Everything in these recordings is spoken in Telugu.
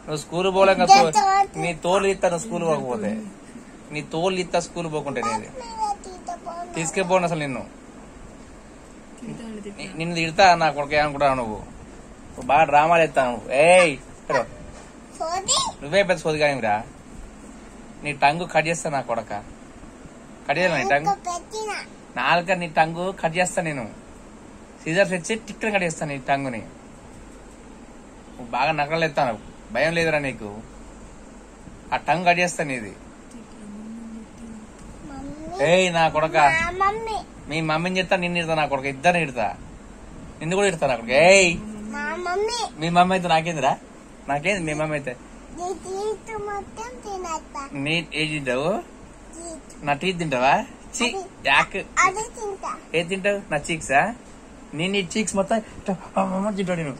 నువ్వు స్కూల్ పోలేక నీ తోలు ఇస్తా నువ్వు స్కూల్ పోకపోతే నీ తోలు ఇస్తా స్కూల్ పోకుంటే నేను తీసుకెళ్ళిపోను అసలు నిన్ను ని- నిన్ను తిడతా నా కొడుకు ఏమనుకుంటావు నువ్వు నువ్వు బాగా డ్రామాలు ఎత్తావు నువ్వు ఏయ్ ఇక్కడు. నువ్వే పెద్ద సోది కానిరా నీ టంగు కట్ చేస్తా నా కొడక కట్ చేయాలి నీ టంగు నాలుక నీ టంగు కట్ చేస్తా నేను సీజర్స్ తెచ్చి టిక్కన కట్ చేస్తా నీ టంగుని నువ్వు బాగా నకలు ఎత్తాను భయం లేదురా నీకు ఆ టంగు కట్ చేస్తా నీది ఏయ్ నా కొడక మమ్మీ మీ మమ్మీని చెప్తా నిన్ను ఇడతా నా కొడుకు ఇద్దరిని ఇడతా నిన్ను కూడా ఇడతా నా కొడుకు ఏయ్ మా మమ్మీ మీ మమ్మీ అయితే నాకేందిరా నాకేంది మీ మమ్మీ అయితే నీ జీవితం మొత్తం తినత్తా నీ ఏం తింటావు నా టీత్ తింటావా చీ యాక్ అది తింటా ఏది తింటావు నా చీక్సా నీ నీ చీక్స్ మొత్తం ఇట్లా అమ్మమ్మ తింటావు నేను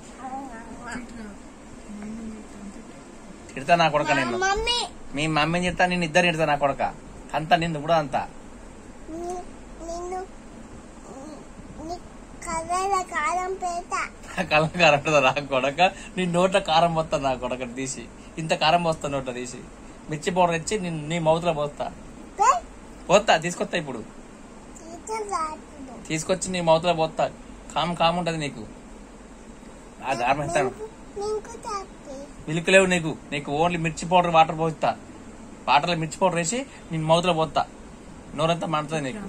తిడతా నా కొడక నేను మమ్మీ మీ మమ్మీని చెప్తా నేను ఇద్దరు తిడతా నా కొడక అంతా నిన్ను కూడా అంతా ని- నిన్ను ని- నీ కర్రల కారం పెడతా కళ్ళకారం నా కొడక నీ నోట్ల కారం పోస్తా నా కొడక తీసి ఇంత కారం పోస్తా నోట్ల తీసి మిర్చి పౌడర్ ఇచ్చి నీ నీ మౌతులో పోస్తా పే పోతా తీసుకొస్తా ఇప్పుడు టీచర్ రాదు తీసుకొచ్చి నీ మౌతులో పోతా కామ్ కామ్ ఉంటది నీకు ఆ దారం ఇస్తాను నీకు తప్పి మిల్క్ లేవు నీకు నీకు ఓన్లీ మిర్చి పౌడర్ వాటర్ పోస్తా వాటర్లో మిర్చి పౌడర్ వేసి నేను మౌతులో పోతా నోరంతా మండుతుంది నీకు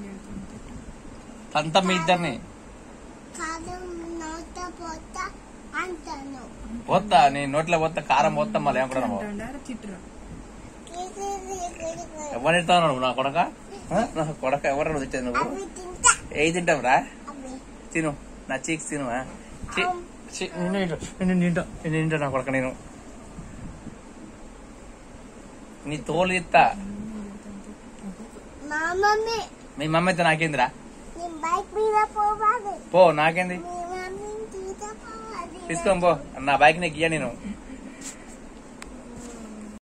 అంతా మీ ఇద్దరిని కారం నోట పోతా అంటాను పోతా నీ నోట్లో పోతా కారం పోతా మళ్ళీ ఏమనుకుంటున్నావు ఇది ఎవరు తింటావు నువ్వు నా కొడక ఆ? నా కొడక ఎవరు నువ్వు తిట్టేది నువ్వు అవి తింటా ఏ తింటావురా అవి తిను నా చీక్స్ తిను ఆ? చి- చి, నిన్ను తింటా, నిన్ను తింటా నిన్ను తింటా నా కొడక నేను నీ తోలు ఇస్తా మా మమ్మీ మీ మమ్మీ అయితే నాకేందిరా నేను బైక్ మీద పోవాలి పో నాకేంది మీ మమ్మీ తీసుకుపోవాలి తీసుకొని పో నా బైక్ నీకు ఇయ్య నేను